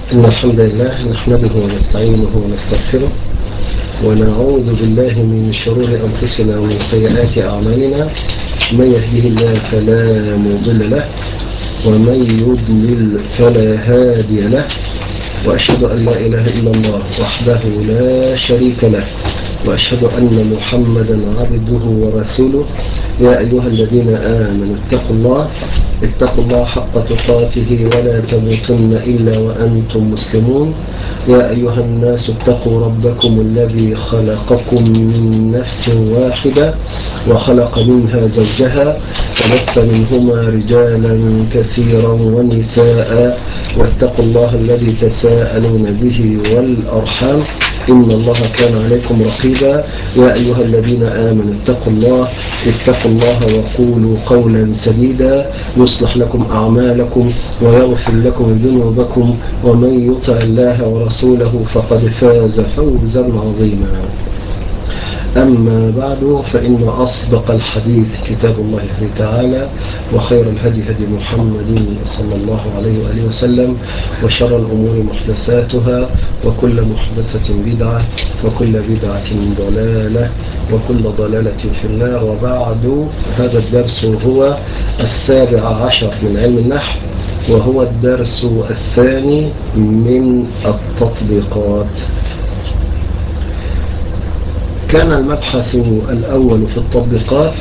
إن الحمد لله نحمده ونستعينه ونستغفره ونعوذ بالله من شرور أنفسنا ومن سيئات أعمالنا من يهده الله فلا مضل له ومن يضلل فلا هادي له وأشهد أن لا إله إلا الله وحده لا شريك له وأشهد أن محمدا عبده ورسوله يا أيها الذين آمنوا اتقوا الله اتقوا الله حق تقاته ولا تموتن إلا وأنتم مسلمون يا أيها الناس اتقوا ربكم الذي خلقكم من نفس واحدة وخلق منها زوجها وبث منهما رجالا كثيرا ونساء واتقوا الله الذي تساءلون به والأرحام إن الله كان عليكم رقيبا يا أيها الذين آمنوا اتقوا الله اتقوا الله وقولوا قولا سديدا يصلح لكم أعمالكم ويغفر لكم ذنوبكم ومن يطع الله ورسوله فقد فاز فوزا عظيما أما بعد فإن أصدق الحديث كتاب الله تعالى وخير الهدي هدي محمد صلى الله عليه وآله وسلم وشر الأمور محدثاتها وكل محدثة بدعة وكل بدعة ضلالة وكل ضلالة في النار وبعد هذا الدرس هو السابع عشر من علم النحو وهو الدرس الثاني من التطبيقات كان المبحث الأول في التطبيقات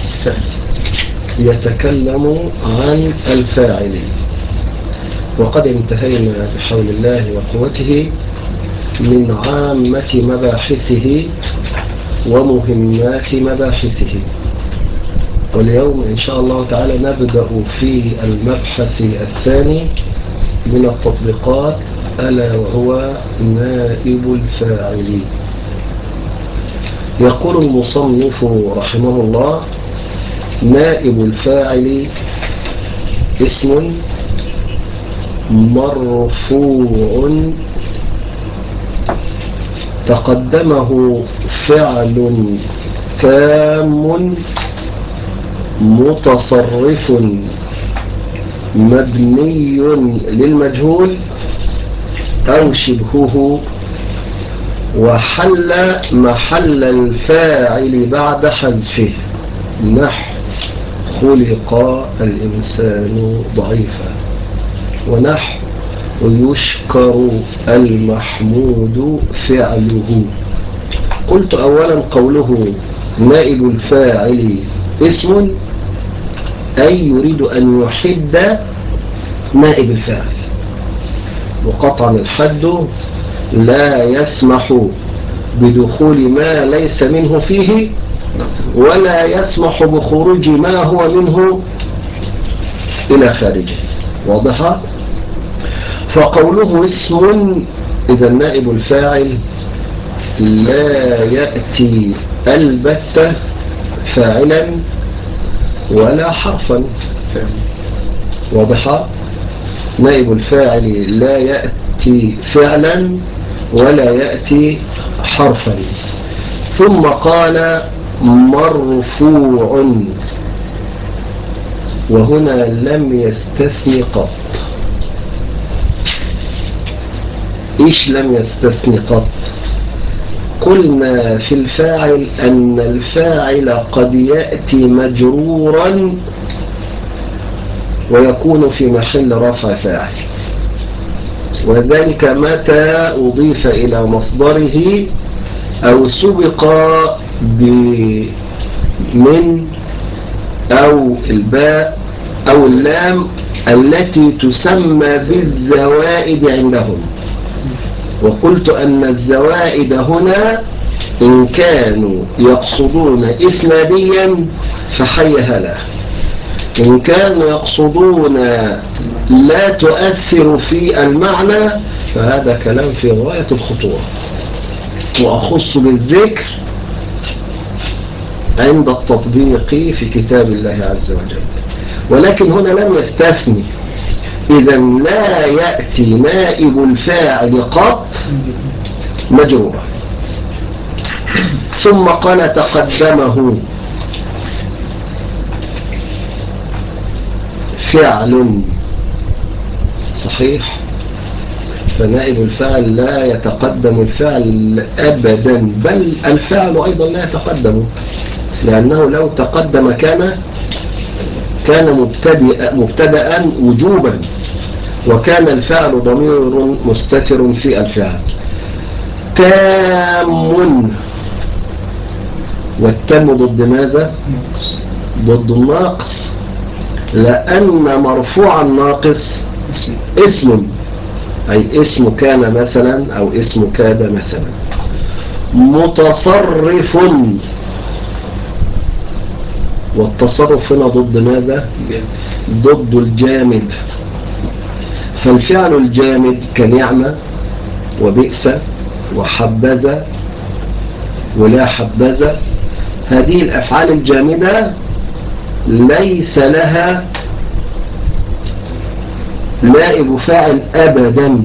يتكلم عن الفاعل وقد انتهينا بحول الله وقوته من عامة مباحثه ومهمات مباحثه واليوم إن شاء الله تعالى نبدأ في المبحث الثاني من التطبيقات ألا وهو نائب الفاعل يقول المصنف رحمه الله نائب الفاعل اسم مرفوع تقدمه فعل تام متصرف مبني للمجهول أو شبهه وحل محل الفاعل بعد حذفه نحو خلق الإنسان ضعيفا ونحو يشكر المحمود فعله قلت أولا قوله نائب الفاعل اسم أي يريد أن يحد نائب الفاعل وقطعا الحد لا يسمح بدخول ما ليس منه فيه ولا يسمح بخروج ما هو منه إلى خارجه واضحة فقوله اسم إذا نائب الفاعل لا يأتي البتة فاعلا ولا حرفا واضحة نائب الفاعل لا يأتي فعلا ولا يأتي حرفا ثم قال مرفوع وهنا لم يستثن قط إيش لم يستثن قط قلنا في الفاعل أن الفاعل قد يأتي مجرورا ويكون في محل رفع فاعل وذلك متى أضيف إلى مصدره أو سبق بمن أو الباء أو اللام التي تسمى بالزوائد عندهم وقلت أن الزوائد هنا إن كانوا يقصدون إسناديا فحي هلا إن كانوا يقصدون لا تؤثر في المعنى فهذا كلام في غاية الخطورة وأخص بالذكر عند التطبيق في كتاب الله عز وجل ولكن هنا لم يستثني إذا لا يأتي نائب الفاعل قط مجرورا ثم قال تقدمه فعل صحيح فنائب الفاعل لا يتقدم الفعل أبدا بل الفعل أيضا لا يتقدم لأنه لو تقدم كان كان مبتدئ مبتدأ وجوبا وكان الفعل ضمير مستتر في الفعل تام والتام ضد ماذا ضد الناقص لأن مرفوع الناقص اسم أي اسم كان مثلا أو اسم كاد مثلا متصرف والتصرف هنا ضد ماذا ضد الجامد فالفعل الجامد كنعمة وبئس وحبذا ولا حبذا هذه الأفعال الجامدة ليس لها نائب فاعل أبدا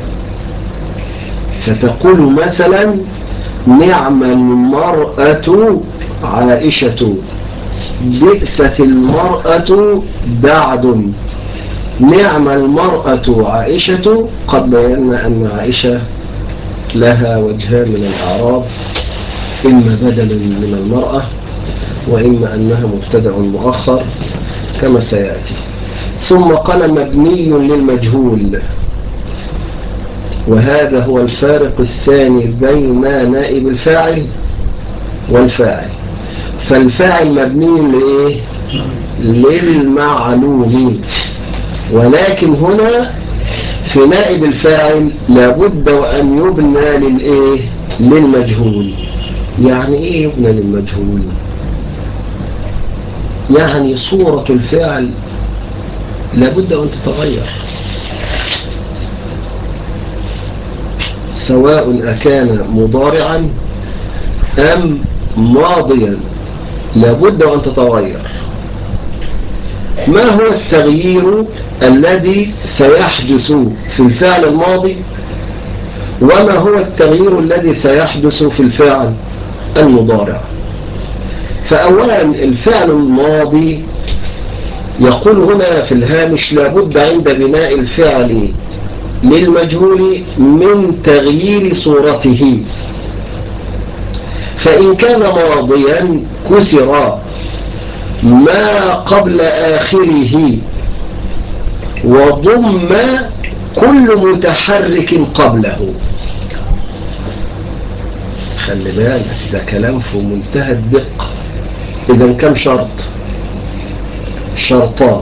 فتقول مثلا نعم المرأة عائشة بئست المرأة بعد نعم المرأة عائشة قد بينا أن عائشة لها وجهان من الأعراب إما بدلا من المرأة وإما أنها مبتدع مؤخر كما سيأتي ثم قال مبني للمجهول وهذا هو الفارق الثاني بين نائب الفاعل والفاعل فالفاعل مبني لإيه؟ للمعلوم ولكن هنا في نائب الفاعل لابد وأن يبنى للإيه؟ للمجهول يعني إيه يبنى للمجهول؟ يعني صورة الفعل لابد أن تتغير سواء أكان مضارعا أم ماضيا لابد أن تتغير ما هو التغيير الذي سيحدث في الفعل الماضي وما هو التغيير الذي سيحدث في الفعل المضارع فأولا الفعل الماضي يقول هنا في الهامش لابد عند بناء الفعل للمجهول من تغيير صورته فإن كان ماضيا كسر ما قبل آخره وضم كل متحرك قبله خلي بالك ده كلام في منتهى الدقة إذا كم شرط شرطان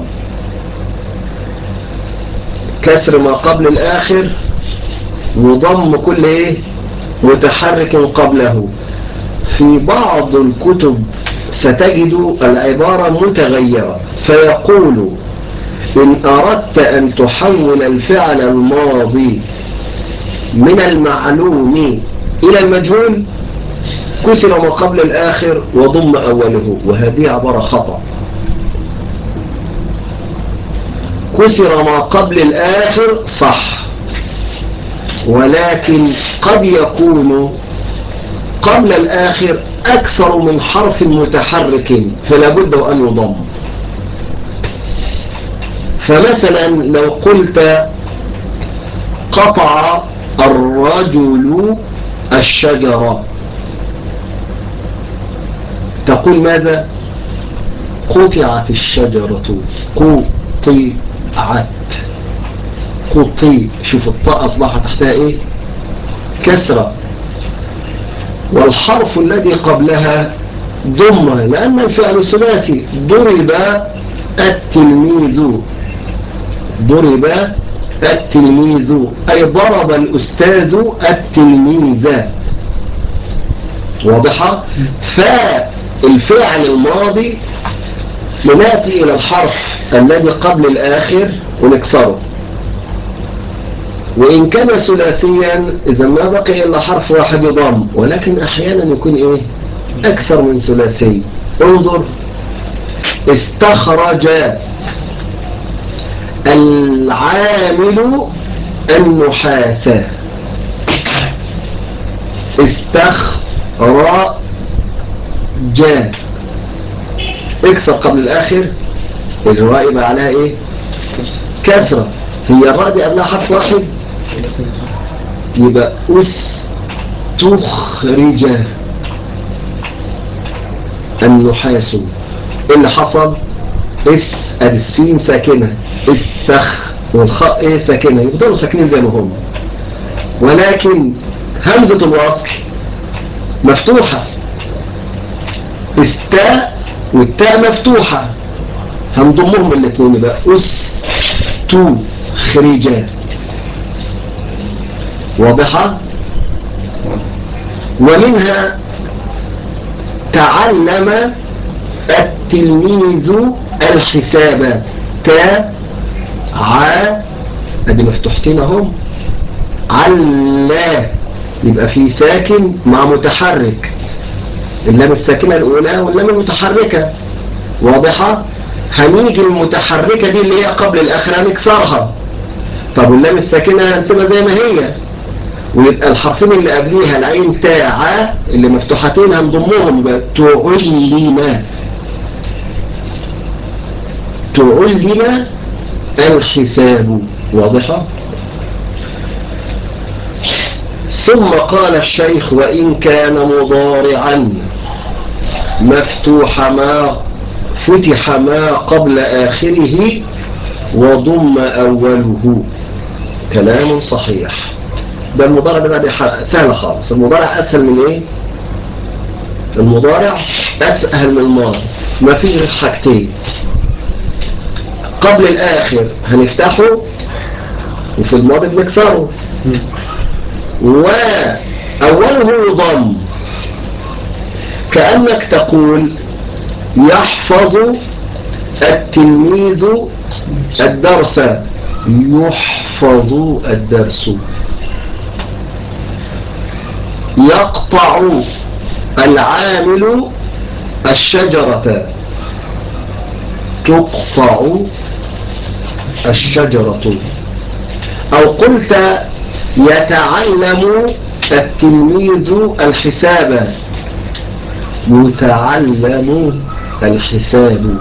كسر ما قبل الآخر وضم كل إيه متحرك قبله في بعض الكتب ستجد العبارة متغيرة فيقول إن أردت أن تحول الفعل الماضي من المعلوم إلى المجهول كسر ما قبل الآخر وضم أوله وهذه عبارة خطأ كسر ما قبل الآخر صح ولكن قد يكون قبل الآخر أكثر من حرف متحرك فلا بد أن يضم فمثلا لو قلت قطع الرجل الشجرة تقول ماذا قطعت الشجرة قطعت قطي شوف الطاء أصبح تحتها إيه كسرة والحرف الذي قبلها ضمة لأن الفعل ثلاثي ضرب التلميذ ضرب التلميذ أي ضرب الأستاذ التلميذ واضحة فالفعل الماضي لنأتي إلى الحرف الذي قبل الآخر ونكسره وإن كان ثلاثيا إذا ما بقي إلا حرف واحد يضم ولكن أحيانا يكون إيه أكثر من ثلاثي انظر استخرج العامل النحاس استخرج اكسر قبل الآخر الراء يبقى عليها إيه كسرة هي الراء دي قبلها حرف واحد يبقى استخرج النحاس ايه اللي حصل اس السين ساكنة السخ والخاء ايه ساكنة يفضلوا ساكنين زي ما هم ولكن همزة الوصل مفتوحة التاء والتاء مفتوحة هنضمهم الاثنين يبقى اس تو خريجا واضحة ومنها تعلم التلميذ الحساب تا ع ادي مفتوحتين اهم علا يبقى في ساكن مع متحرك اللام الساكنة الاولى واللام المتحركة واضحة هنيجي المتحركة دي اللي هي قبل الاخرى نكسرها طب واللام الساكنة هنسيبها زي ما هي ويبقى الحرفين اللي قبليها العين تاع اللي مفتوحتين هنضمهم يبقى تعلم تعلم الحساب واضحة ثم قال الشيخ وإن كان مضارعا مفتوح ما فتح ما قبل آخره وضم أوله كلام صحيح ده المضارع ده بقى سهل خالص المضارع أسهل من إيه المضارع أسهل من الماضي ما فيش غير حاجتين قبل الآخر هنفتحه وفي الماضي بنكسره وأوله يضم كأنك تقول يحفظ التلميذ الدرس يحفظ الدرس يقطع العامل الشجرة تقطع الشجرة أو قلت يتعلم التلميذ الحساب يتعلم الحساب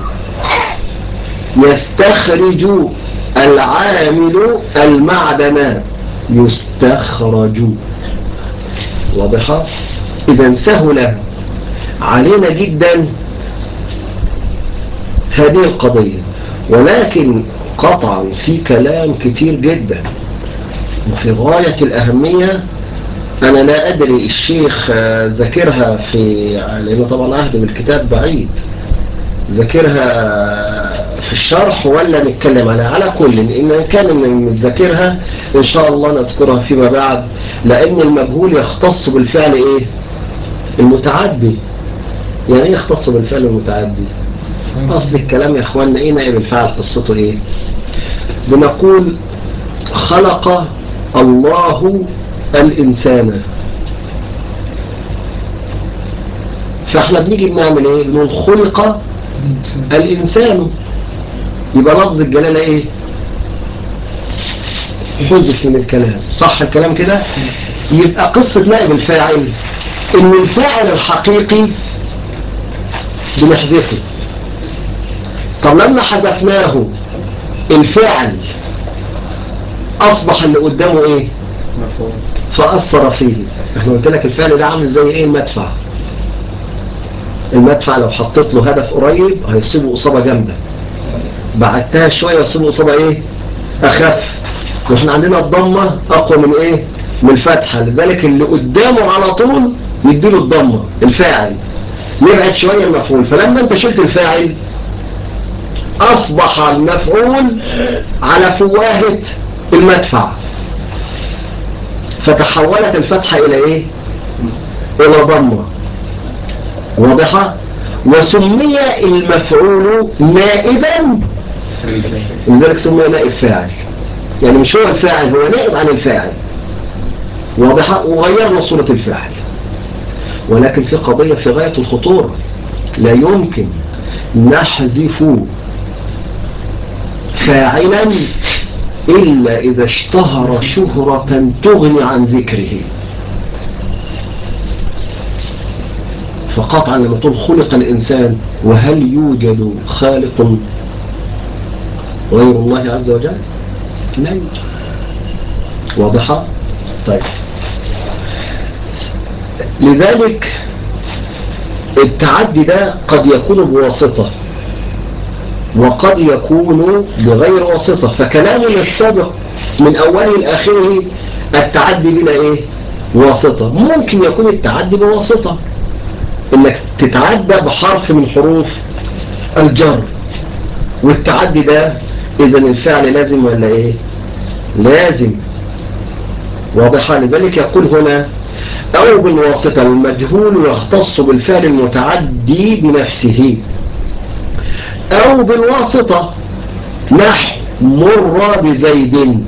يستخرج العامل المعدن يستخرج واضحة إذا سهل علينا جدا هذه القضية ولكن قطعا في كلام كتير جدا وفي غاية الأهمية أنا لا أدري الشيخ ذكرها في لأنه طبعا عهد بالكتاب بعيد ذكرها في الشرح ولا نتكلم عليها على كل إن كان نذكرها إن شاء الله نذكرها فيما بعد لأن المجهول يختص بالفعل إيه المتعدي يعني إيه يختص بالفعل المتعدي أصل الكلام يا إخواننا إيه نائب الفعل قصته إيه بنقول خلق الله الإنسان فاحنا بنيجي بنعمل ايه بنقول خلق الإنسان يبقى لفظ الجلالة ايه حذف من الكلام صح الكلام كده يبقى قصة نائب الفاعل ان الفاعل الحقيقي بنحذفه طب لما حذفناه الفعل اصبح اللي قدامه ايه فأثر فيه احنا قلت لك الفعل ده عامل زي ايه المدفع المدفع لو حطيت له هدف قريب هيصيبه اصابة جامدة بعدتها شوية يصيبه اصابة ايه اخف واحنا عندنا الضمة اقوى من ايه من الفتحة لذلك اللي قدامه على طول يديله الضمة الفاعل يبعد شوية المفعول فلما انت شلت الفاعل اصبح المفعول على فواهة المدفع فتحولت الفتحة الى ايه الى ضمة واضحة وسمي المفعول نائبا لذلك سمي نائب فاعل يعني مش هو الفاعل هو نائب عن الفاعل واضحة وغيرنا صورة الفاعل ولكن في قضية في غاية الخطورة لا يمكن نحذف فاعلا إلا إذا اشتهر شهرة تغني عن ذكره فقطعا لما تقول خلق الإنسان وهل يوجد خالق غير الله عز وجل لا يوجد واضحة طيب لذلك التعدي ده قد يكون بواسطة وقد يكون بغير واسطة فكلامنا السابق من أوله لآخره التعدي بلا إيه واسطة ممكن يكون التعدي بواسطة إنك تتعدى بحرف من حروف الجر والتعدي ده إذا الفعل لازم ولا إيه لازم واضحة لذلك يقول هنا أو بالواسطة المجهول يختص بالفعل المتعدي بنفسه أو بالواسطة نحو مر بزيد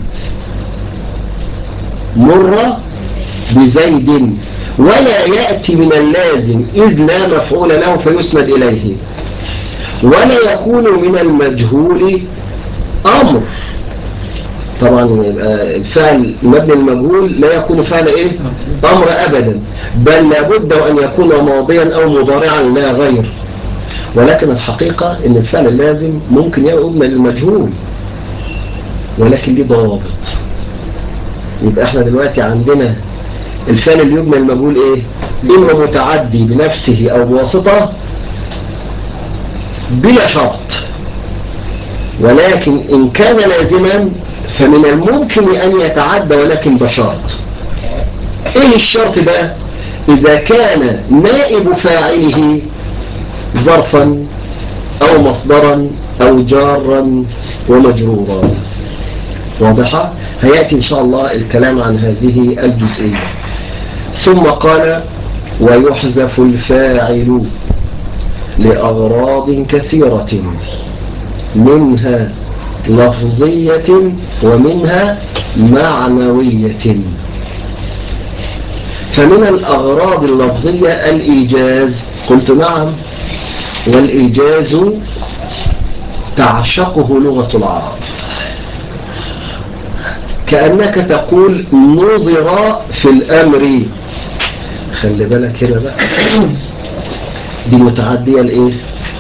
مر بزيد ولا يأتي من اللازم إذ لا مفعول له فيسند إليه ولا يكون من المجهول أمر طبعا الفعل مبني المجهول لا يكون فعل ايه امر ابدا بل لابد ان يكون ماضيا او مضارعا لا غير ولكن الحقيقة ان الفعل اللازم ممكن يؤمن للمجهول ولكن ليه ضوابط يبقى احنا دلوقتي عندنا الفعل اللي يبنى المجهول ايه اما متعدي بنفسه او بواسطة بلا شرط ولكن ان كان لازما فمن الممكن ان يتعدى ولكن بشرط ايه الشرط ده اذا كان نائب فاعله ظرفا او مصدرا او جارا ومجرورا واضحة هيأتي إن شاء الله الكلام عن هذه الجزئية ثم قال ويحذف الفاعل لأغراض كثيرة منها لفظية ومنها معنوية فمن الأغراض اللفظية الإيجاز قلت نعم والإيجاز تعشقه لغة العرب كأنك تقول نظر في الأمر خلي بالك هنا بقى دي متعدية لإيه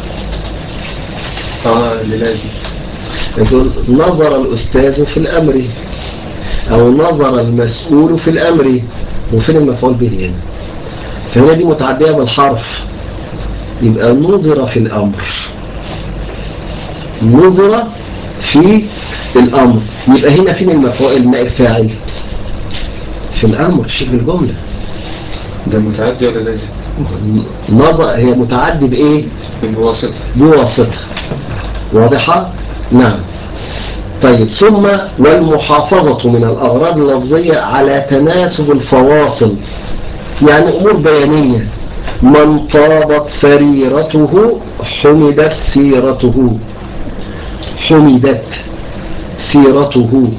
اه اللي لازم يقول نظر الأستاذ في الأمر أو نظر المسؤول في الأمر وفين المفعول به هنا فهنا دي متعدية بالحرف يبقى نظر في الأمر نظر في الأمر يبقى هنا فين المفعول النائب فاعل في الأمر شبه الجملة ده متعدي ولا لازم نظر هي متعدي بإيه بالواسطة بواسطة واضحة نعم طيب ثم والمحافظة من الأغراض اللفظية على تناسب الفواصل يعني أمور بيانية من طابت سريرته حمدت سيرته حمدت سيرته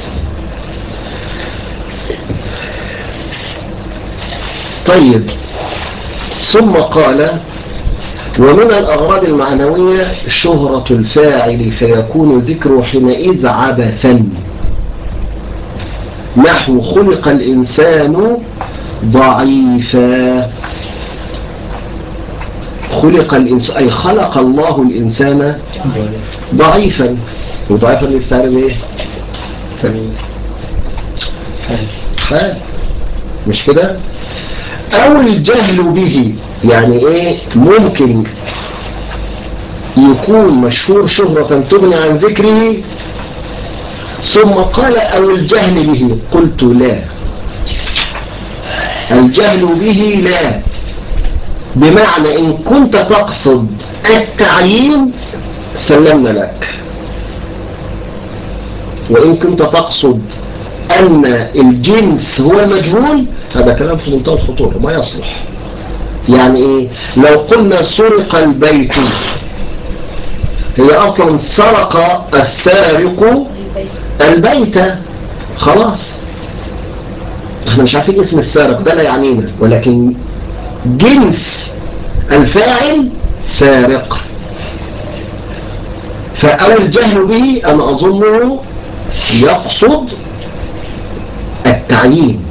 طيب ثم قال ومن الأغراض المعنوية شهرة الفاعل فيكون ذكره حينئذ عبثا نحو خلق الإنسان ضعيفا خلق الإنسان أي خلق الله الإنسان ضعيفا وضعيفا يفتعل ايه تمييز حال حال مش كده او الجهل به يعني ايه ممكن يكون مشهور شهرة تغني عن ذكره ثم قال او الجهل به قلت لا الجهل به لا بمعنى ان كنت تقصد التعيين سلمنا لك وإن كنت تقصد أن الجنس هو المجهول هذا كلام في منتهى الخطورة ما يصلح يعني إيه لو قلنا سرق البيت هي أصلا سرق السارق البيت خلاص احنا مش عارفين اسم السارق ده لا يعنينا ولكن جنس الفاعل سارق فأو الجهل به أنا أظنه يقصد التعيين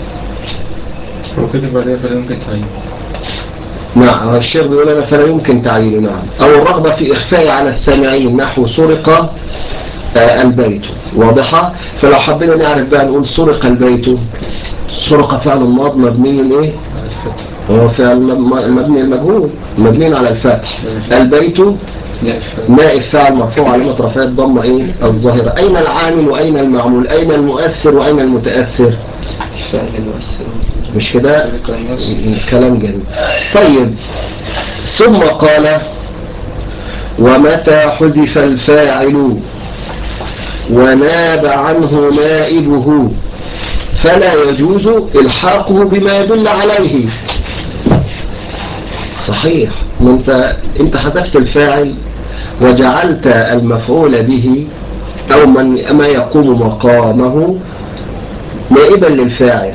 وكده بعدها فلا يمكن تعيين نعم الشيخ بيقول أنا فلا يمكن تعيينه نعم أو الرغبة في إخفاء على السامعين نحو سرق آه البيت واضحة فلو حبينا نعرف بقى نقول سرق البيت سرق فعل الماض مبني ايه هو فعل م- م- مبني المجهول مبني على الفتح البيت لا نائب فاعل مرفوع علامة رفعه الضمة ايه الظاهرة اين العامل واين المعمول اين المؤثر واين المتأثر فعل المؤثر مش كده سرق المصر كلام جميل طيب ثم قال ومتى حذف الفاعل وناب عنه نائبه فلا يجوز الحاقه بما يدل عليه صحيح ما انت انت حذفت الفاعل وجعلت المفعول به او من ما يقوم مقامه نائبا للفاعل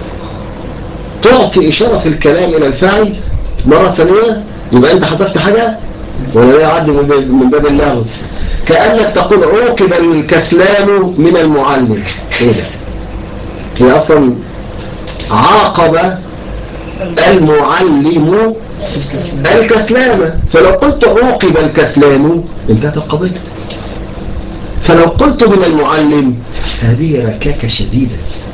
تعطي إشارة في الكلام إلى الفاعل مرة ثانية يبقى أنت حذفت حاجة ولا يعد من باب- من باب اللغو كأنك تقول عوقب الكسلان من المعلم إيه ده؟ هي أصلا عاقب المعلم الكسلان فلو قلت عوقب الكسلان انتهت القضية فلو قلت من المعلم هذه ركاكة شديدة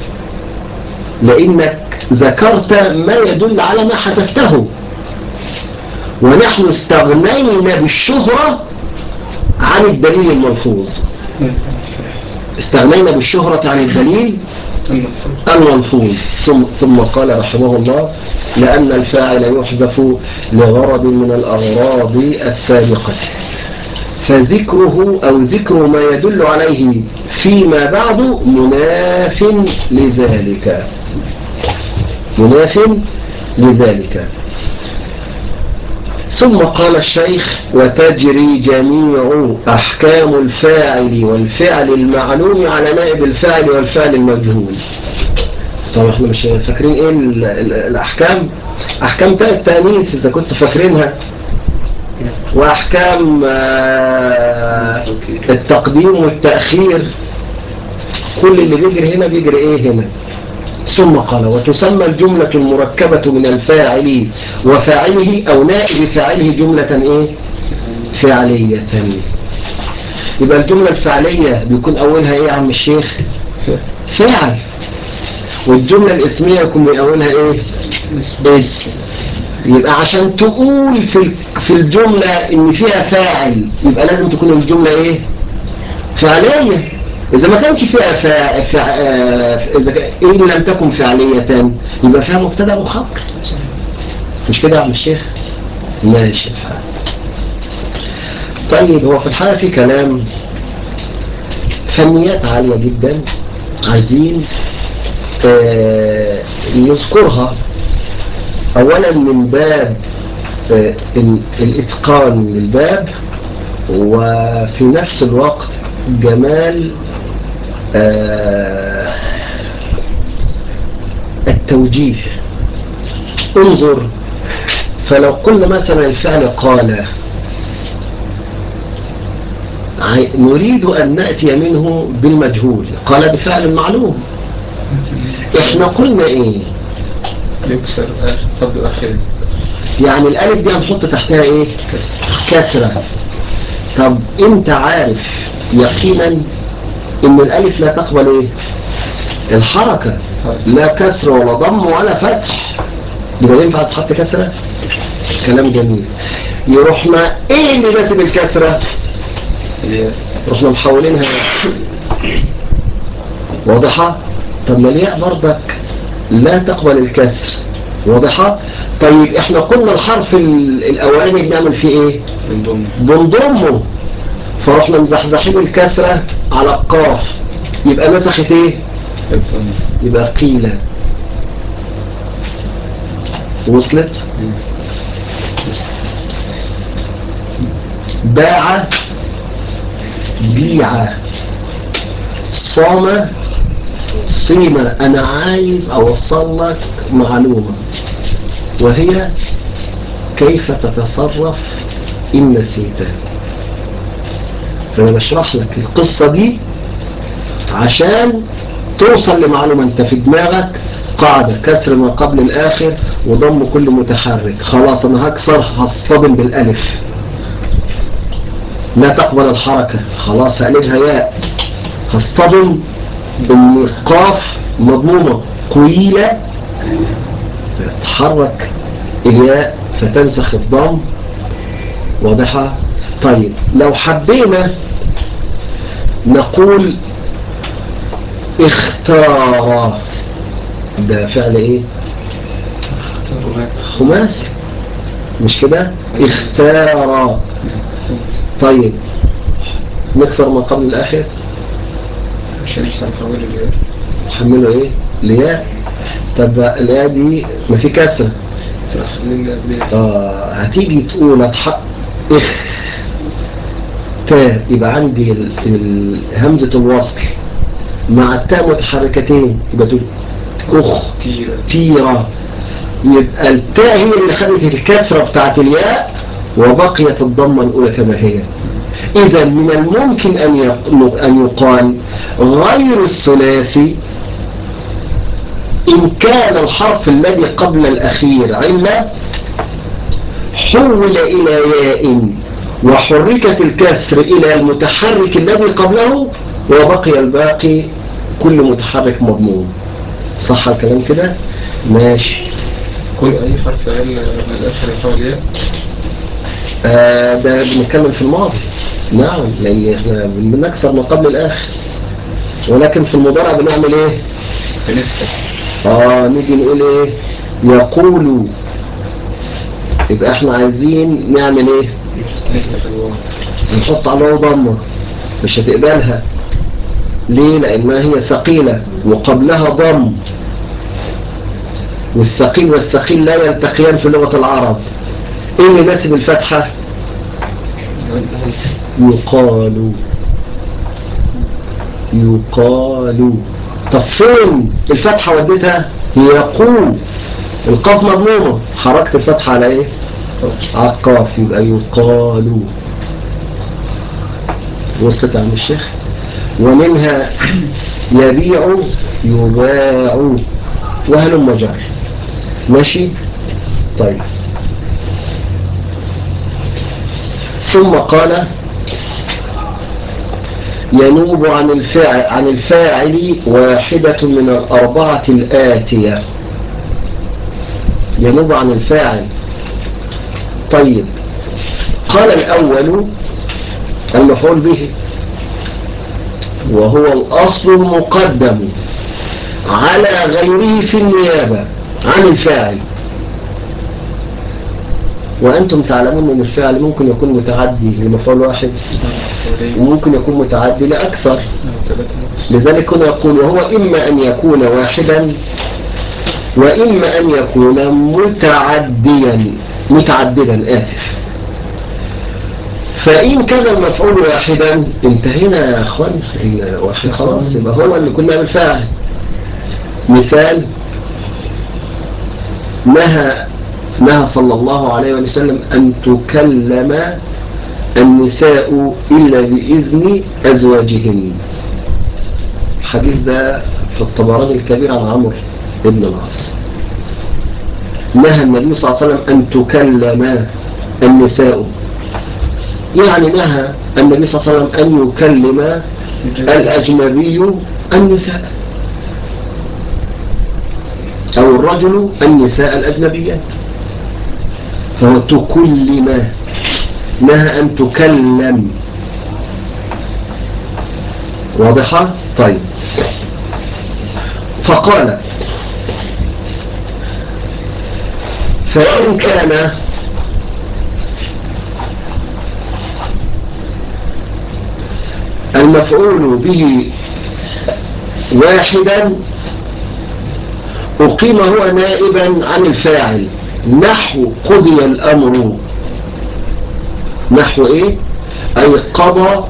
لأنك ذكرت ما يدل على ما حدثته ونحن استغنينا بالشهرة عن الدليل الملفوظ استغنينا بالشهرة عن الدليل الملفوظ ثم, ثم قال رحمه الله لأن الفاعل يحذف لغرض من الأغراض السابقة فذكره أو ذكر ما يدل عليه فيما بعد مناف لذلك مناف لذلك ثم قال الشيخ وتجري جميع أحكام الفاعل والفعل المعلوم على نائب الفاعل والفعل المجهول طبعا احنا مش فاكرين ايه ال- ال- الأحكام أحكام تاء التانيث إذا كنت فاكرينها وأحكام آه، التقديم والتأخير كل اللي بيجري هنا بيجري ايه هنا ثم قال وتسمى الجملة المركبة من الفاعل وفاعله أو نائب فاعله جملة إيه فعلية يبقى الجملة الفعلية بيكون أولها إيه يا عم الشيخ فاعل والجملة الاسمية يكون من أولها إيه اسم يبقى عشان تقول في ال- في الجملة إن فيها فاعل يبقى لازم تكون الجملة إيه فعلية إذا ما كانش فيها فا... فا... آه، إذا ك- إن لم تكن فعلية يبقى فيها مبتدا وخبر مش كده يا عم الشيخ ماشي الحال طيب هو في الحالة في كلام فنيات عالية جدا عايزين آه، نذكرها أولا من باب آه، ال- الإتقان للباب وفي نفس الوقت جمال آه، التوجيه انظر فلو قلنا مثلا الفعل قال عي- نريد أن نأتي منه بالمجهول قال بفعل معلوم احنا قلنا ايه يكسر آخر قبل آخر يعني الالف دي هنحط تحتها ايه كسرة طب انت عارف يقينا ان الالف لا تقبل ايه الحركة لا كسر ولا ضم ولا فتح يبقى ينفع تحط كسرة كلام جميل يروحنا ايه اللي ناسب الكسرة الياء رحنا محولينها واضحة طب ما الياء برضك لا تقبل الكسر واضحة طيب احنا قلنا الحرف ال- الاولاني بنعمل فيه ايه من ضمن بنضمه فرحنا مزحزحين الكسرة على القاف يبقى نسخت ايه الضمن يبقى قيلة وصلت باع بيع صام صيم انا عايز اوصل لك معلومة وهي كيف تتصرف ان نسيت فانا بشرح لك القصة دي عشان توصل لمعلومة انت في دماغك قاعدة كسر ما قبل الاخر وضم كل متحرك خلاص انا هكسر هصطدم بالالف لا تقبل الحركة خلاص هقلبها ياء هصطدم ان القاف مضمومة قويلة تحرك الياء فتنسخ الضم واضحة طيب لو حبينا نقول اختار ده فعل ايه خماسي مش كده اختار طيب نكسر ما قبل الاخر عشان مش هنحول الياء نحمله ايه لياء طب الياء دي ما في كسره فخلينا قبل آه هتيجي تقول هتحق اخ تاء يبقى عندي ال- ال- همزة الوصل مع التاء متحركتين يبقى تقول اخ تيرة تيرة يبقى التاء هي اللي خدت الكسرة بتاعت الياء وبقيت الضمة الأولى كما هي إذا من الممكن أن يق- أن يقال غير الثلاثي إن كان الحرف الذي قبل الأخير علة حول إلى ياء وحركت الكسر إلى المتحرك الذي قبله وبقي الباقي كل متحرك مضمون صح الكلام كده ماشي كل أي حرف أقل من الآخر يحول الياء آه ده بنتكلم في الماضي نعم لأن احنا بنكسر ما قبل الآخر ولكن في المضارع بنعمل ايه بنفتح اه نيجي نقول ايه يقول يبقى احنا عايزين نعمل ايه نفتح الواو نحط على الواو ضمه مش هتقبلها ليه لانها هي ثقيلة وقبلها ضم والثقيل والثقيل لا يلتقيان في لغة العرب ايه اللي يناسب الفتحة يقال يقال طب فين الفتحة وديتها يقول القاف مضمومة حركت الفتحة على ايه على القاف يبقى يقال وصلت يا عم الشيخ ومنها يبيع يباع وهلم جر ماشي طيب ثم قال ينوب عن الفاعل عن الفاعل واحدة من الأربعة الآتية ينوب عن الفاعل طيب قال الأول المفعول به وهو الأصل المقدم على غيره في النيابة عن الفاعل وأنتم تعلمون أن الفعل ممكن يكون متعدي لمفعول واحد وممكن يكون متعدي لأكثر لذلك هنا يقول وهو إما أن يكون واحدا وإما أن يكون متعديا متعددا آسف فإن كان المفعول واحدا انتهينا يا أخوان الواحد خلاص يبقى هو اللي كنا بالفاعل مثال نهى نهى صلى الله عليه وسلم أن تكلم النساء إلا بإذن أزواجهن الحديث ده في الطبراني الكبير عن عمرو بن العاص نهى النبي صلى الله عليه وسلم أن تكلم النساء يعني نهى النبي صلى الله عليه وسلم أن يكلم الأجنبي النساء أو الرجل النساء الأجنبيات فهو تكلم نهى أن تكلم واضحة؟ طيب فقال فإن كان المفعول به واحدا أقيم هو نائبا عن الفاعل نحو قضي الأمر نحو إيه أي قضى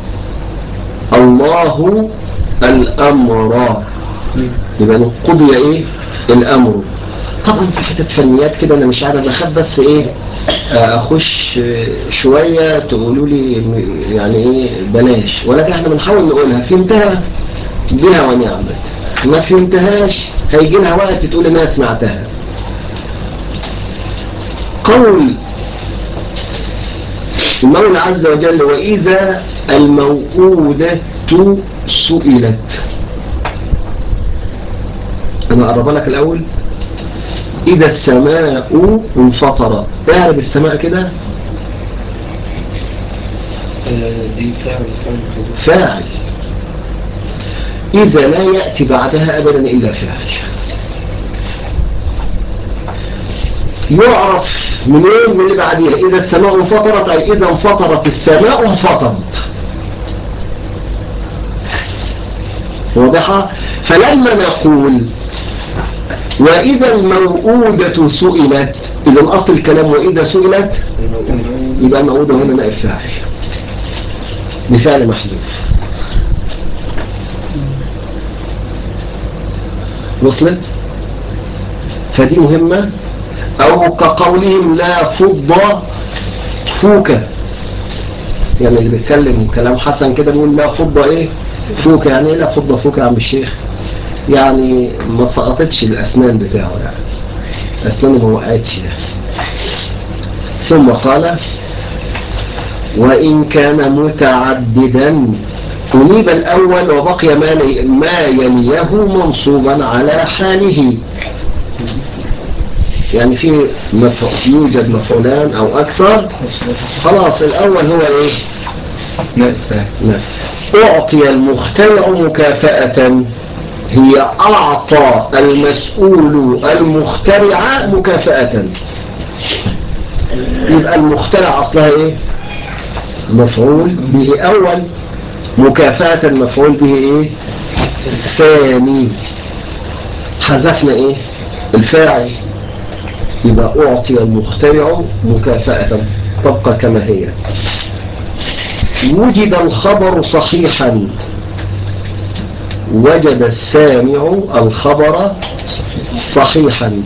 الله الأمر يبقى قضي إيه الأمر طبعا في حتة فنيات كده أنا مش عارف أخاف بس إيه أخش شوية تقولوا لي يعني إيه بلاش ولكن احنا بنحاول نقولها فهمتها بها ونعمت ما فهمتهاش هيجي لها وقت تقول أنا سمعتها المولى عز وجل وإذا الموءودة سئلت أنا أقرب لك الأول إذا السماء انفطرت اعرف السماء كده آه، دي فعل فعل حدوث. فاعل إذا لا يأتي بعدها أبدا إلا فاعل يعرف منين من اللي بعديها إذا السماء انفطرت أي إذا انفطرت السماء انفطرت واضحة فلما نقول وإذا الموءودة سئلت إذا أصل الكلام وإذا سئلت يبقى الموءودة هنا نائب فاعل بفعل محذوف وصلت فدي مهمة أو كقولهم لا فضة فوكة يعني اللي بيتكلم كلام حسن كده بيقول لا فضة ايه فوكة يعني ايه لا فضة فوكة يا عم الشيخ يعني ما سقطتش الأسنان بتاعه يعني أسنانه ما وقعتش يعني ثم قال وإن كان متعددا أنيب الأول وبقي ما, لي ما يليه منصوبا على حاله يعني في مفعول يوجد مفعولان أو أكثر خلاص الأول هو إيه نائب فاعل نعم. أعطي المخترع مكافأة هي أعطى المسؤول المخترع مكافأة يبقى المخترع أصلها إيه مفعول به أول مكافأة مفعول به إيه ثاني حذفنا إيه الفاعل يبقى أعطي المخترع مكافأة تبقى كما هي وجد الخبر صحيحا وجد السامع الخبر صحيحا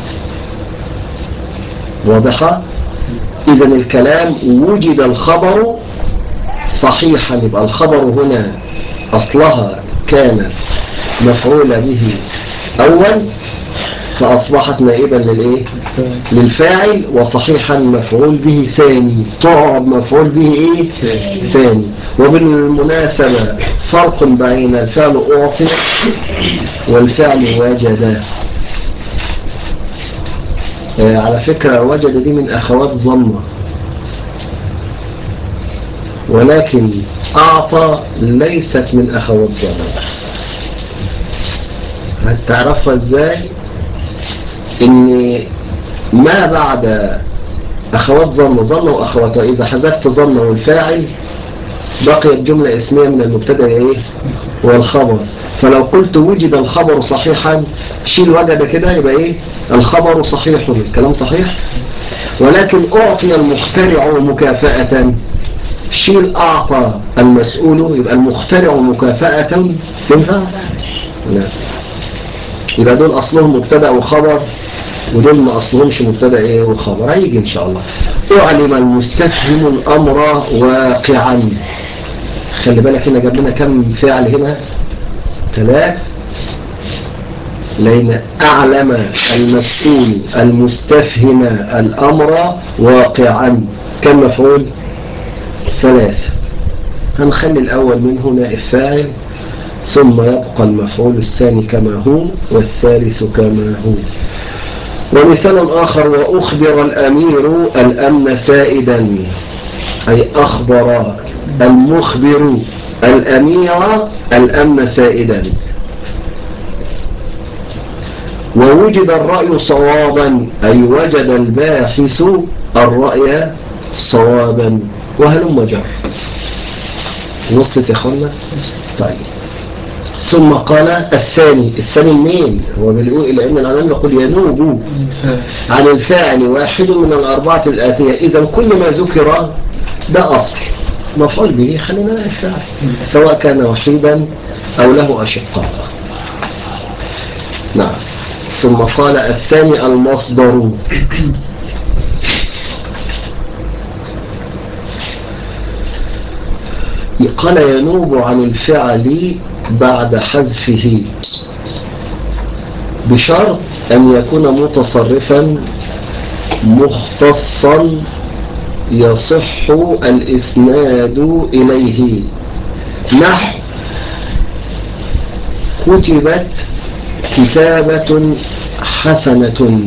واضحة إذا الكلام وجد الخبر صحيحا يبقى الخبر هنا أصلها كان مفعول به أول فأصبحت نائبا للإيه للفاعل وصحيحا مفعول به ثاني تعرب مفعول به إيه ثاني وبالمناسبة فرق بين الفعل أعطي والفعل وجد آه، على فكرة وجد دي من أخوات ظنة ولكن أعطى ليست من أخوات ظنة هتعرفها ازاي ان ما بعد اخوات ظن ظن واخواتها اذا حذفت ظن والفاعل بقيت جملة اسمية من المبتدا ايه والخبر فلو قلت وجد الخبر صحيحا شيل وجد كده يبقى ايه الخبر صحيح الكلام صحيح ولكن اعطي المخترع مكافأة شيل اعطى المسؤول يبقى المخترع مكافأة تنفع لا يبقى دول اصلهم مبتدا وخبر ودول ما اصلهمش مبتدا ايه وخبر هيجي ان شاء الله اعلم المستفهم الامر واقعا خلي بالك هنا جاب لنا كم فعل هنا ثلاث لأن أعلم المسؤول المستفهم الأمر واقعا كم مفعول ثلاثة هنخلي الأول من هنا الفاعل ثم يبقى المفعول الثاني كما هو والثالث كما هو ومثال آخر وأخبر الأمير الأمن سائدا أي أخبر المخبر الأمير الأمن سائدا ووجد الرأي صوابا أي وجد الباحث الرأي صوابا وهلم جر وصلت يا اخوانا طيب ثم قال الثاني الثاني مين هو بيقول لأن العلم يقول ينوب عن الفاعل واحد من الأربعة الآتية إذا كل ما ذكر ده أصل مفعول به خلينا الفاعل سواء كان وحيدا أو له أشقاء نعم ثم قال الثاني المصدر قال ينوب عن الفعل بعد حذفه بشرط أن يكون متصرفا مختصا يصح الإسناد إليه نحو كتبت كتابة حسنة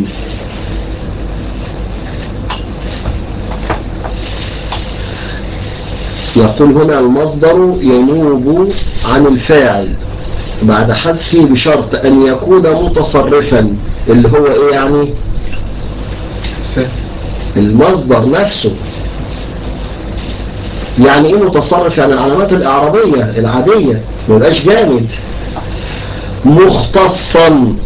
يقول هنا المصدر ينوب عن الفاعل بعد حذفه بشرط أن يكون متصرفا اللي هو إيه يعني فاهم المصدر نفسه يعني ايه متصرف يعني العلامات الإعرابية العادية ما يبقاش جامد مختصا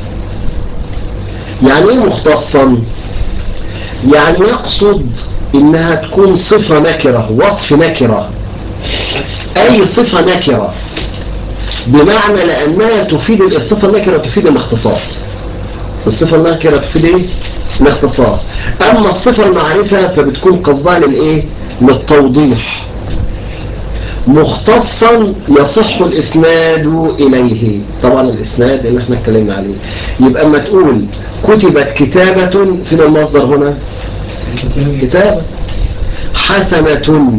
يعني ايه مختصا يعني يقصد انها تكون صفة نكرة وصف نكرة اي صفة نكرة بمعنى لانها تفيد الصفة النكرة تفيد الاختصاص الصفة النكرة تفيد ايه الاختصاص اما الصفة المعرفة فبتكون قصدها للايه للتوضيح مختصا يصح الاسناد اليه طبعا الاسناد اللي احنا اتكلمنا عليه يبقى اما تقول كتبت كتابة فين المصدر هنا كتابة حسنة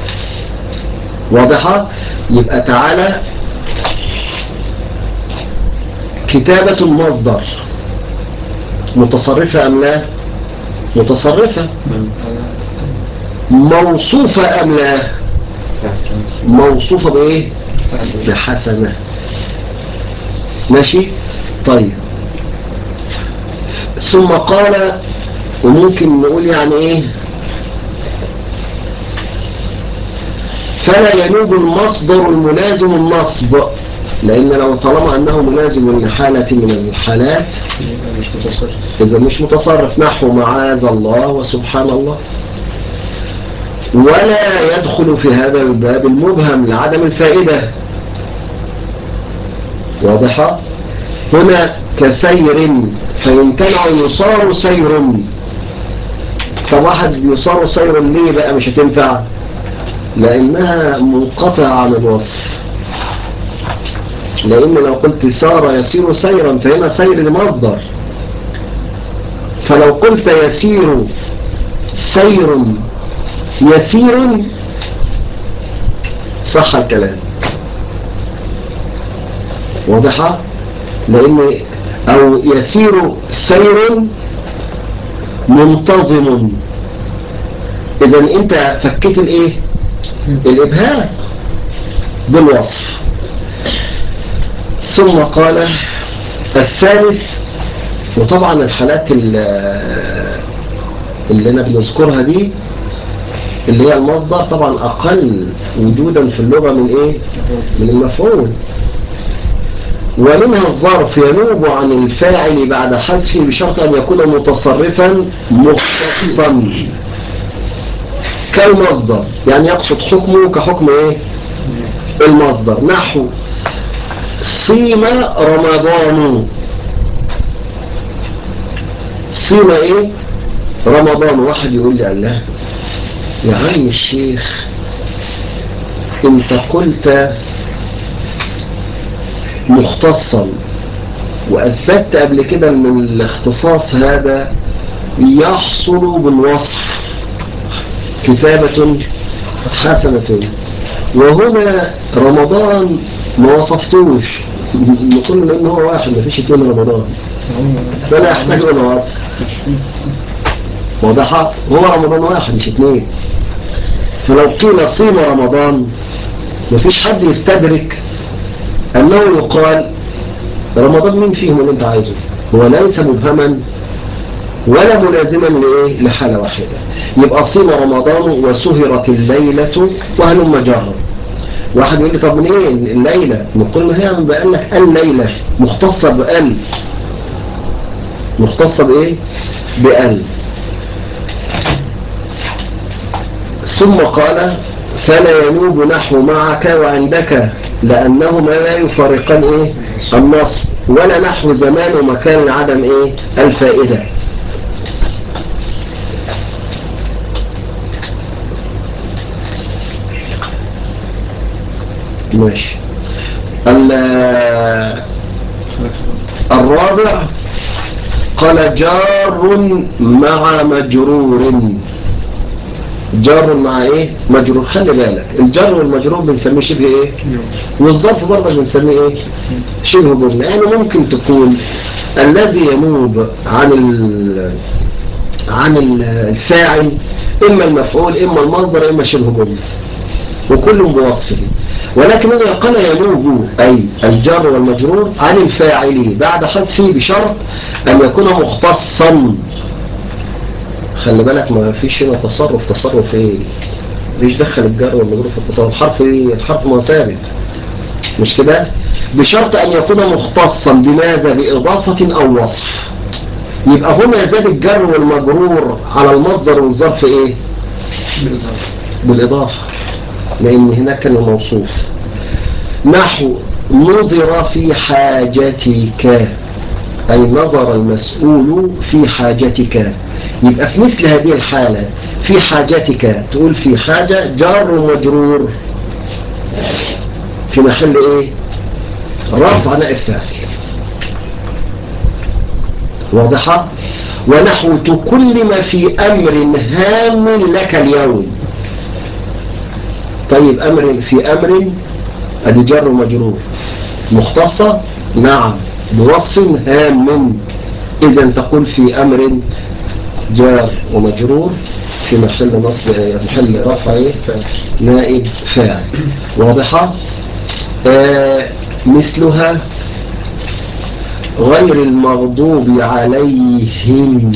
واضحة يبقى تعالى كتابة المصدر متصرفة أم لا متصرفة موصوفة أم لا موصوفة بإيه بحسنة ماشي طيب ثم قال وممكن نقول يعني ايه فلا ينوب المصدر الملازم النصب لان لو طالما انه ملازم لحالة من الحالات مش متصرف اذا مش متصرف نحو معاذ الله وسبحان الله ولا يدخل في هذا الباب المبهم لعدم الفائدة واضحة هنا كسير فيمتنع يصار سير طب واحد يصار سير ليه بقى مش هتنفع لانها منقطعة عن الوصف لان لو قلت سار يسير سيرا فهنا سير لمصدر فلو قلت يسير سير يسير صح الكلام واضحة لان او يسير سير منتظم اذا انت فكيت الايه الابهام بالوصف ثم قال الثالث وطبعا الحالات ال- اللي انا بنذكرها دي اللي هي المصدر طبعا اقل وجودا في اللغة من ايه من المفعول ومنها الظرف ينوب عن الفاعل بعد حذفه بشرط أن يكون متصرفا مختصا كالمصدر يعني يقصد حكمه كحكم ايه المصدر نحو صيم رمضان صيم ايه رمضان واحد يقول لي الله يا عم الشيخ انت قلت مختصا وأثبتت قبل كده أن الاختصاص هذا يحصل بالوصف كتابة حسنة وهنا رمضان ما وصفتوش نقول انه هو واحد ما فيش اتنين رمضان فلا يحتاج الى وصف واضحة هو رمضان واحد مش اتنين فلو قيل صيم رمضان ما فيش حد يستدرك أنه يقال رمضان مين فيهم اللي انت عايزه هو ليس مبهما ولا ملازما لإيه لحالة واحدة يبقى صيم رمضان وسهرت الليلة وهلم جرا واحد يقول لي طب منين الليلة نقول ما هي بقال لك الليلة مختصة بأل مختصة بإيه بأل ثم قال فلا ينوب نحو معك وعندك لأنهما لا يفارقان إيه النص ولا نحو زمان ومكان عدم إيه الفائدة ماشي ال- الرابع قال جار مع مجرور جار مع ايه مجرور خلي بالك الجر والمجرور بنسميه شبه ايه والظرف برضه بنسميه ايه شبه جملة يعني ممكن تكون الذي ينوب عن ال عن ال- الفاعل اما المفعول اما المصدر اما شبه جملة وكل بوصفه ولكن إذا قال ينوب أي الجر والمجرور عن الفاعل بعد حذفه بشرط أن يكون مختصا خلي بالك ما فيش هنا تصرف تصرف ايه ليش دخل الجر والمجرور في التصرف الحرف ايه الحرف ما ثابت مش كده بشرط ان يكون مختصا بماذا باضافة او وصف يبقى هنا زاد الجر والمجرور على المصدر والظرف ايه بالاضافة لان هناك كان الموصوف نحو نظر في حاجتك أي نظر المسؤول في حاجتك يبقى في مثل هذه الحالة في حاجتك تقول في حاجة جار ومجرور في محل ايه رفع نائب فاعل واضحة ونحو تكلم في أمر هام لك اليوم طيب أمر في أمر أدي جر ومجرور مختصة نعم بوصف هام إذا تقول في أمر جار ومجرور في محل نصب محل رفع إيه؟ نائب فاعل واضحة آه مثلها غير المغضوب عليهم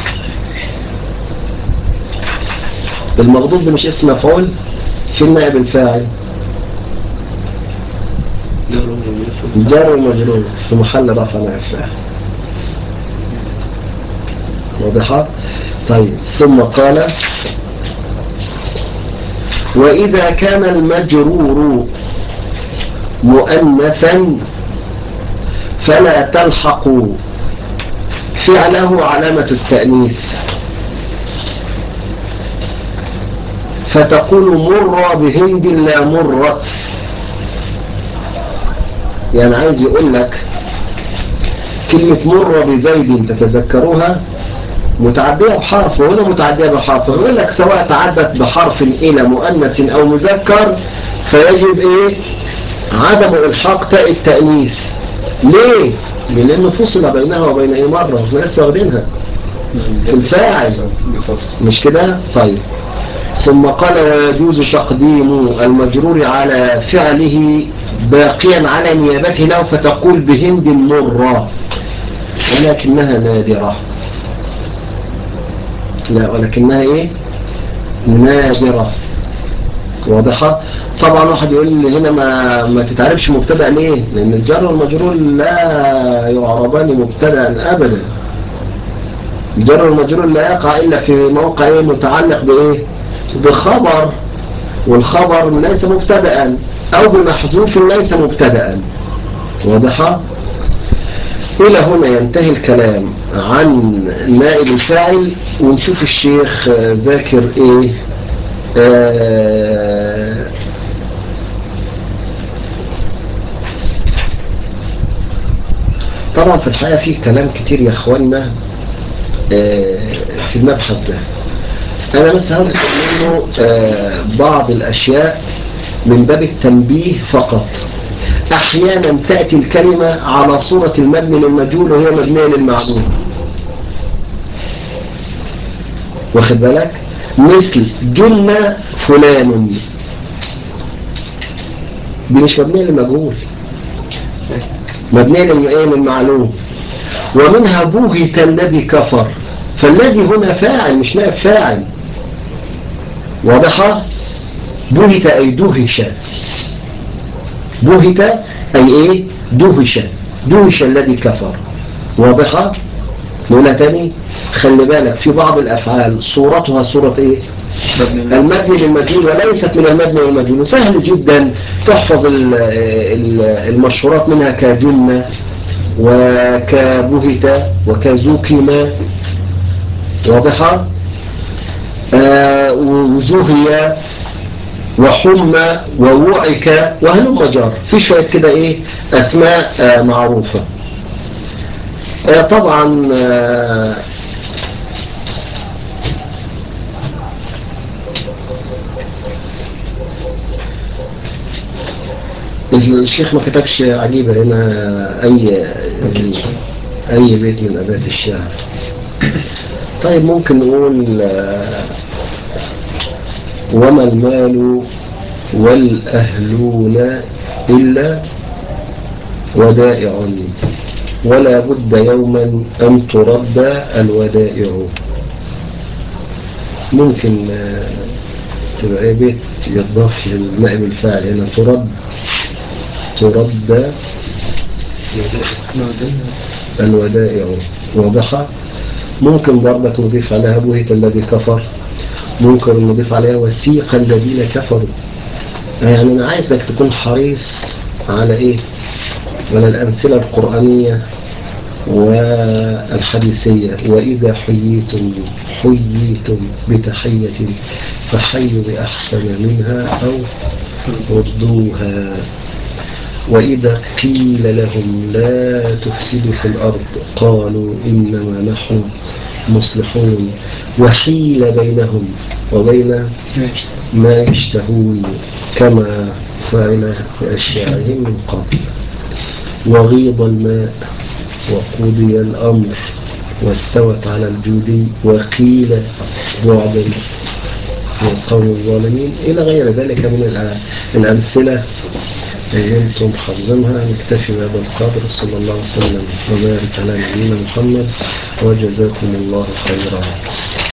المغضوب ده مش اسم مفعول في النائب الفاعل جار ومجرور في محل رفع نائب فاعل واضحة طيب ثم قال وإذا كان المجرور مؤنثا فلا تلحق فعله علامة التأنيث فتقول مر بهند لا مرت يعني عايز يقول لك كلمة مر بزيد تتذكروها متعدية بحرف وهنا متعدية بحرف يقول لك سواء تعدت بحرف إلى مؤنث أو مذكر فيجب إيه عدم إلحاق تاء التأنيث ليه؟ لأنه فصل بينها وبين أي مرة احنا لسه واخدينها في الفاعل مش كده؟ طيب ثم قال ويجوز تقديم المجرور على فعله باقيا على نيابته له فتقول بهند مرة ولكنها نادرة لا ولكنها ايه نادرة واضحة طبعا واحد يقول لي هنا ما ما تتعرفش مبتدا ليه لان الجر والمجرور لا يعربان مبتدا ابدا الجر والمجرور لا يقع الا في موقع ايه متعلق بايه بخبر والخبر ليس مبتدا او بمحذوف ليس مبتدا واضحة إلى هنا ينتهي الكلام عن نائب الفاعل ونشوف الشيخ ذاكر إيه آه طبعا في الحقيقة فيه كلام كتير يا اخوانا آه في المبحث ده انا بس هذكر منه آه بعض الاشياء من باب التنبيه فقط احيانا تأتي الكلمة على صورة المبني للمجهول وهي مبنية للمعلوم واخد بالك مثل جن فلان دي مش مبنية للمجهول مبنية للمعلوم ومنها بوهت الذي كفر فالذي هنا فاعل مش نائب فاعل واضحة بوهت أي دهش بوهت أي إيه دهش دهش الذي كفر واضحة نقولها تاني خلي بالك في بعض الأفعال صورتها صورة إيه المبني للمجهول وليست من المبني للمجهول سهل جدا تحفظ المشهورات منها كجنة وكبهت وكزوكما واضحة آه وزهي وحمى ووعك وهلم جار في شوية كده ايه اسماء آه معروفة آه طبعا آه الشيخ ما كتبش عجيبة هنا أي أي بيت من أبيات الشعر طيب ممكن نقول آه، وما المال والأهلون إلا ودائع ولا بد يوما أن ترد الودائع ممكن آه، تبقى إيه بيت يضاف للنائب الفاعل هنا ترد ترد الودائع واضحة ممكن برضك نضيف عليها بهت الذي كفر ممكن نضيف عليها وثيق الذين كفروا يعني أنا عايزك تكون حريص على إيه على الأمثلة القرآنية والحديثية وإذا حييتم حييتم بتحية فحيوا بأحسن منها أو ردوها وإذا قيل لهم لا تفسدوا في الأرض قالوا إنما نحن مصلحون وحيل بينهم وبين ما يشتهون كما فعل بأشياعهم من قبل وغيض الماء وقضي الأمر واستوت على الجودي وقيل بعدا للقوم الظالمين إلى غير ذلك من الأ- الأمثلة اللي انتم حافظينها نكتفي بهذا القدر صلى الله عليه وسلم وبارك على نبينا محمد وجزاكم الله خيرا